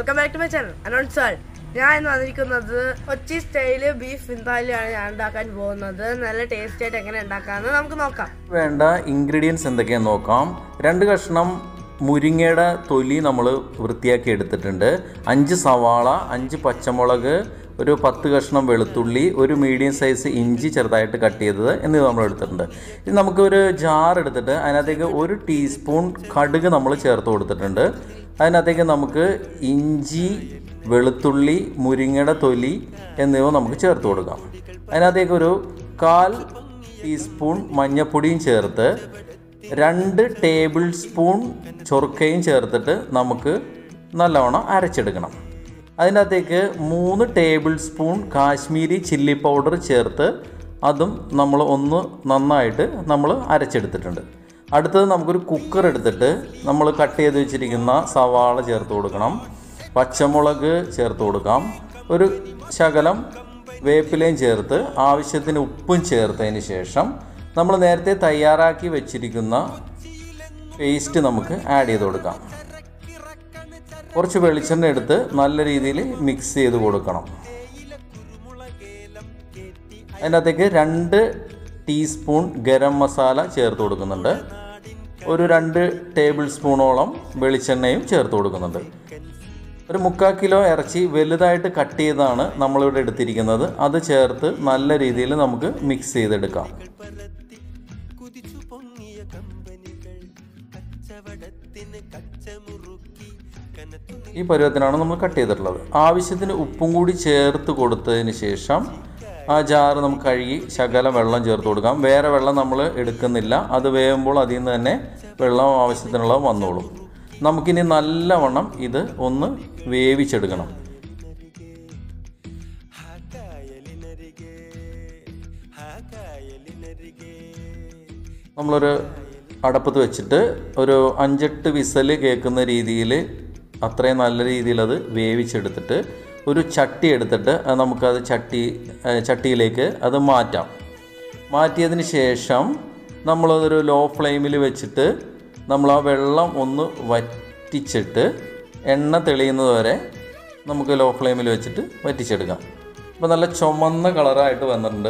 welcome back to my channel അനൗൺസ് ഞാൻ ഇന്ന് വന്നിരിക്കുന്നത് കൊച്ചി സ്റ്റൈല് ബീഫ് വിന്താലിയാണ് ഞാൻ ഉണ്ടാക്കാൻ പോകുന്നത് നല്ല ടേസ്റ്റി ആയിട്ട് എങ്ങനെ ഉണ്ടാക്കാമെന്ന് നമുക്ക് നോക്കാം വേണ്ട ഇൻഗ്രീഡിയൻസ് എന്തൊക്കെയാണെന്ന് നോക്കാം രണ്ട് കഷ്ണം മുരിങ്ങയുടെ തൊലി നമ്മൾ വൃത്തിയാക്കി എടുത്തിട്ടുണ്ട് അഞ്ച് സവാള അഞ്ച് പച്ചമുളക് ഒരു പത്ത് കഷ്ണം വെളുത്തുള്ളി ഒരു മീഡിയം സൈസ് ഇഞ്ചി ചെറുതായിട്ട് കട്ട് ചെയ്തത് എന്നിവ നമ്മൾ എടുത്തിട്ടുണ്ട് ഇത് നമുക്കൊരു ജാർ എടുത്തിട്ട് അതിനകത്തേക്ക് ഒരു ടീസ്പൂൺ കടുക് നമ്മൾ ചേർത്ത് കൊടുത്തിട്ടുണ്ട് അതിനകത്തേക്ക് നമുക്ക് ഇഞ്ചി വെളുത്തുള്ളി മുരിങ്ങയുടെ തൊലി എന്നിവ നമുക്ക് ചേർത്ത് കൊടുക്കാം അതിനകത്തേക്ക് ഒരു കാൽ ടീസ്പൂൺ മഞ്ഞൾപ്പൊടിയും ചേർത്ത് രണ്ട് ടേബിൾ സ്പൂൺ ചൊറുക്കയും ചേർത്തിട്ട് നമുക്ക് നല്ലവണ്ണം അരച്ചെടുക്കണം അതിനകത്തേക്ക് മൂന്ന് tablespoon Kashmiri chilli powder ചേർത്ത് അതും നമ്മൾ ഒന്ന് നന്നായിട്ട് നമ്മൾ അരച്ചെടുത്തിട്ടുണ്ട് അടുത്തത് നമുക്കൊരു കുക്കർ എടുത്തിട്ട് നമ്മൾ കട്ട് ചെയ്ത് വെച്ചിരിക്കുന്ന സവാള ചേർത്ത് കൊടുക്കണം പച്ചമുളക് ചേർത്ത് കൊടുക്കാം ഒരു ശകലം വേപ്പിലയും ചേർത്ത് ആവശ്യത്തിന് ഉപ്പും ചേർത്തതിന് ശേഷം നമ്മൾ നേരത്തെ തയ്യാറാക്കി വെച്ചിരിക്കുന്ന പേസ്റ്റ് നമുക്ക് ആഡ് ചെയ്ത് കൊടുക്കാം കുറച്ച് വെളിച്ചെണ്ണ എടുത്ത് നല്ല രീതിയിൽ മിക്സ് ചെയ്ത് കൊടുക്കണം അതിനകത്തേക്ക് രണ്ട് ടീസ്പൂൺ ഗരം മസാല ചേർത്ത് കൊടുക്കുന്നുണ്ട് ഒരു രണ്ട് ടേബിൾ സ്പൂണോളം വെളിച്ചെണ്ണയും ചേർത്ത് കൊടുക്കുന്നുണ്ട് ഒരു മുക്കാൽ കിലോ ഇറച്ചി വലുതായിട്ട് കട്ട് ചെയ്താണ് നമ്മളിവിടെ എടുത്തിരിക്കുന്നത് അത് ചേർത്ത് നല്ല രീതിയിൽ നമുക്ക് മിക്സ് ചെയ്തെടുക്കാം കുതിച്ചു പൊങ്ങിയ കമ്പനികൾ കച്ചവടത്തിന് കച്ചമുറുക്കി കനത്തു ഈ പരുവത്തിനാണ് നമ്മൾ കട്ട് ചെയ്തിട്ടുള്ളത് ആവശ്യത്തിന് ഉപ്പും കൂടി ചേർത്ത് കൊടുത്തതിന് ശേഷം ആ ജാറ് നമുക്ക് കഴുകി ശകലം വെള്ളം ചേർത്ത് കൊടുക്കാം വേറെ വെള്ളം നമ്മൾ എടുക്കുന്നില്ല അത് വേകുമ്പോൾ അതിൽ നിന്ന് തന്നെ വെള്ളം ആവശ്യത്തിനുള്ള വന്നോളും നമുക്കിനി നല്ലവണ്ണം ഇത് ഒന്ന് വേവിച്ചെടുക്കണം ആ കായലിനരികെ ആ കായലിനരികെ നമ്മളൊരു അടപ്പത്ത് വെച്ചിട്ട് ഒരു അഞ്ചെട്ട് വിസൽ കേൾക്കുന്ന രീതിയിൽ അത്രയും നല്ല രീതിയിൽ അത് വേവിച്ചെടുത്തിട്ട് ഒരു ചട്ടി എടുത്തിട്ട് അത് നമുക്കത് ചട്ടി ഏ, ചട്ടിയിലേക്ക് അത് മാറ്റാം മാറ്റിയതിന് ശേഷം നമ്മളതൊരു ലോ ഫ്ലെയിമിൽ വെച്ചിട്ട് നമ്മൾ ആ വെള്ളം ഒന്ന് വറ്റിച്ചിട്ട് എണ്ണ തെളിയുന്നത് വരെ നമുക്ക് ലോ ഫ്ലെയിമിൽ വെച്ചിട്ട് വറ്റിച്ചെടുക്കാം അപ്പോൾ നല്ല ചുമന്ന കളറായിട്ട് വന്നിട്ടുണ്ട്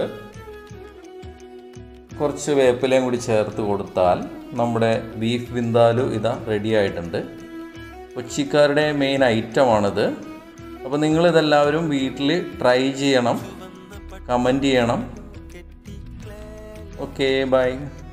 കുറച്ച് വേപ്പിലയും കൂടി ചേർത്ത് കൊടുത്താൽ നമ്മുടെ ബീഫ് വിന്താലു ഇതാ റെഡി ആയിട്ടുണ്ട് കൊച്ചിക്കാരുടെ മെയിൻ ഐറ്റമാണിത് അപ്പോൾ നിങ്ങളിതെല്ലാവരും വീട്ടിൽ ട്രൈ ചെയ്യണം കമൻറ്റ് ചെയ്യണം ഓക്കെ ബൈ